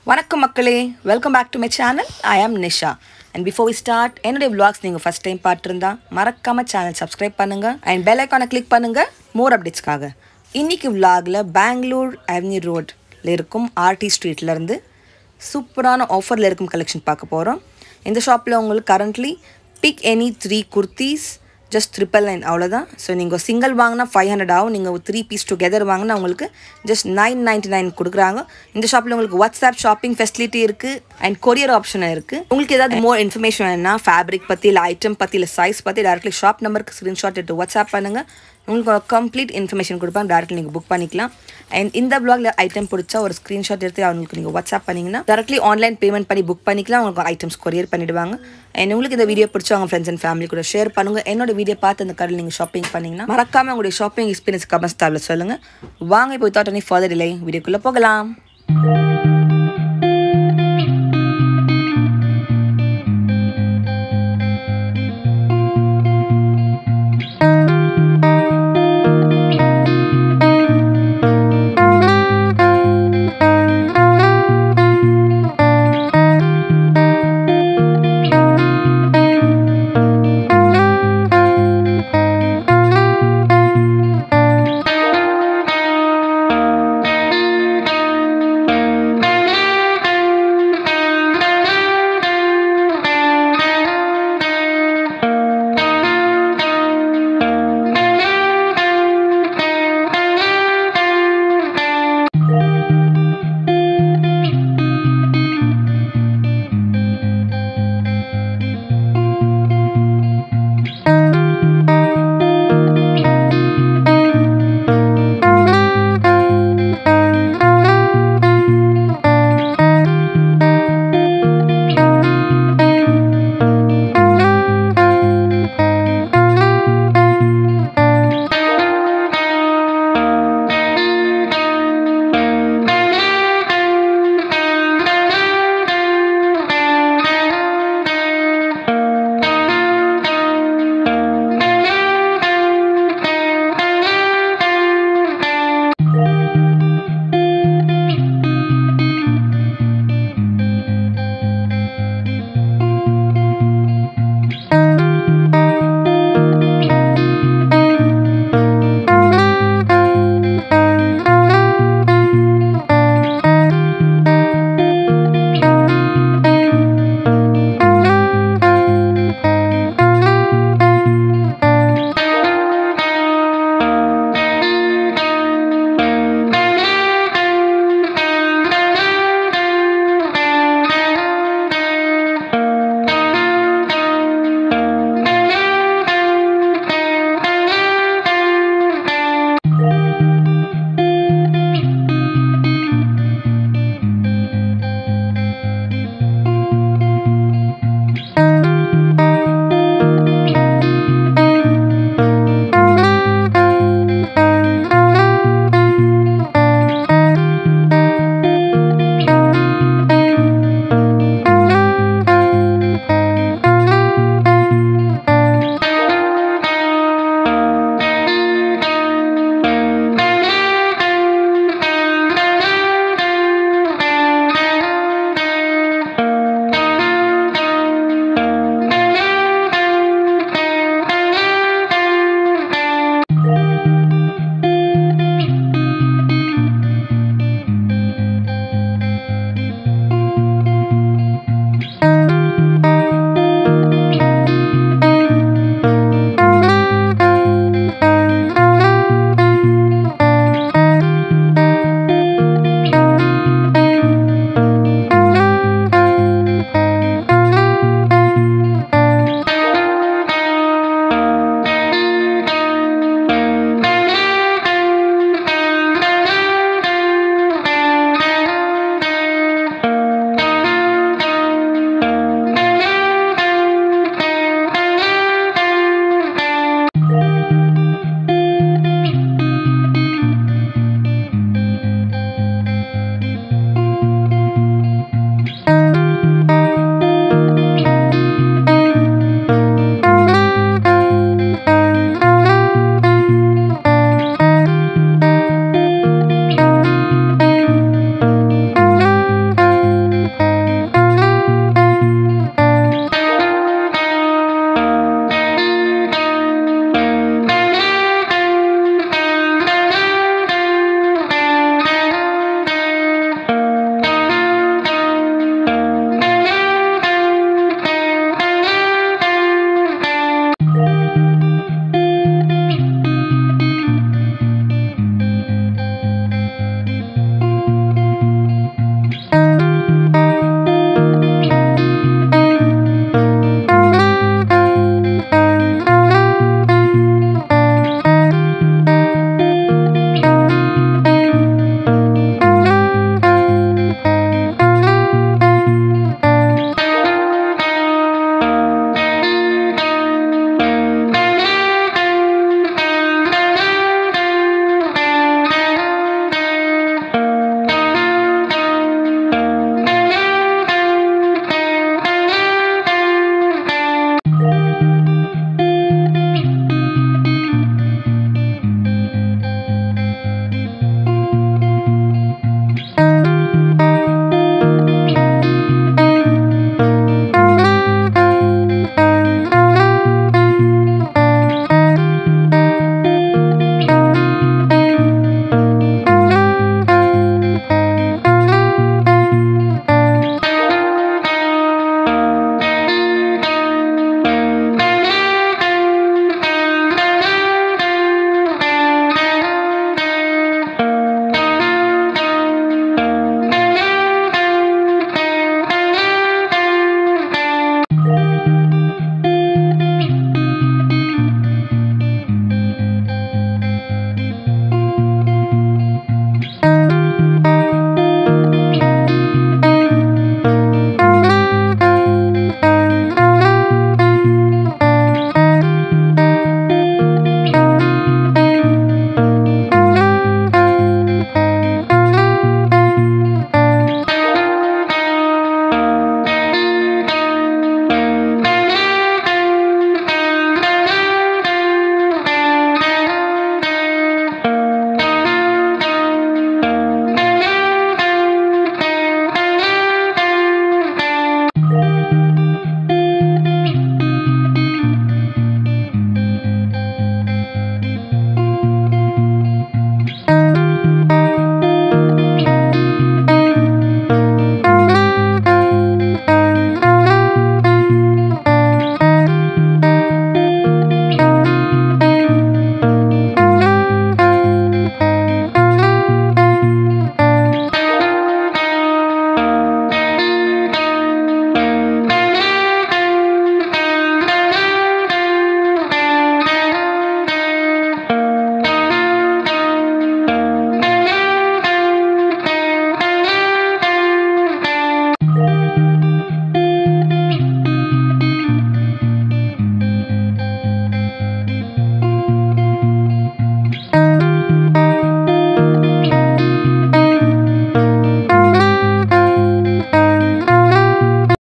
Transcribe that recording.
வணக்கம் மக்களே welcome back to my channel I am Nisha and before we start என்னுடைய vlogs நீங்கள் ஃபஸ்ட் டைம் பார்த்துருந்தா மறக்காம சேனல் சப்ஸ்கிரைப் பண்ணுங்க அண்ட் பெல் ஐக்கானை கிளிக் பண்ணுங்க மோர் அப்டேட்ஸ்க்காக இன்னைக்கு vlogல பெங்களூர் அவென்யூ ரோட்ல இருக்கும் ஆர்டி ஸ்ட்ரீட்லேருந்து சூப்பரான ஆஃபரில் இருக்கும் கலெக்ஷன் பார்க்க போகிறோம் இந்த ஷாப்பில் உங்களுக்கு currently pick any three kurtis just triple nine அவ்வளோதான் ஸோ நீங்கள் சிங்கிள் வாங்கினா ஃபைவ் ஹண்ட்ரட் ஆகும் நீங்கள் த்ரீ பீஸ் டுகெதர் வாங்கினா உங்களுக்கு ஜஸ்ட் நைன் நைன்ட்டி நைன் கொடுக்குறாங்க இந்த ஷாப்பில் உங்களுக்கு வாட்ஸ்அப் ஷாப்பிங் ஃபெசிலிட்டி இருக்குது அண்ட் கொரியர் ஆப்ஷன் இருக்குது உங்களுக்கு ஏதாவது மோர் இன்ஃபர்மேஷன் வேணும்னா ஃபேப்ரிக் பற்றி இல்லை ஐட்டம் பற்றி இல்லை சைஸ் பற்றி டேரக்ட்லி ஷாப் நம்பருக்கு ஸ்க்ரீன்ஷாட் எடுத்து வாட்ஸ்அப் பண்ணுங்கள் உங்களுக்கு ஒரு கம்ப்ளீட் இன்ஃபர்மேஷன் கொடுப்பாங்க டேரக்ட்லி நீங்கள் புக் பண்ணிக்கலாம் அண்ட் இந்த ப்ளாக்ல ஐட்டம் பிடிச்சா ஒரு ஸ்க்ரீன்ஷாட் எடுத்து அவங்களுக்கு நீங்கள் வாட்ஸ்அப் பண்ணிங்கன்னா டேரக்ட்லி ஆன்லைன் பேமெண்ட் பண்ணி புக் பண்ணிக்கலாம் உங்களுக்கு ஐட்டம்ஸ் கொரியர் பண்ணிடுவாங்க அண்ட் உங்களுக்கு இந்த வீடியோ பிடிச்சா உங்கள் ஃப்ரெண்ட்ஸ் அண்ட் ஃபேமிலி கூட ஷேர் பண்ணுங்க என்னோட வீடியோ பார்த்து அந்த கடையில் நீங்கள் ஷாப்பிங் பண்ணீங்கன்னா மறக்காம உங்களுடைய ஷாப்பிங் எக்ஸ்பீரியன்ஸ் கமெண்ட்ஸ் தாவில் சொல்லுங்கள் வாங்க இப்போ வித்தவுட் எனி ஃபர்தர் இல்லை வீடியோக்குள்ளே போகலாம்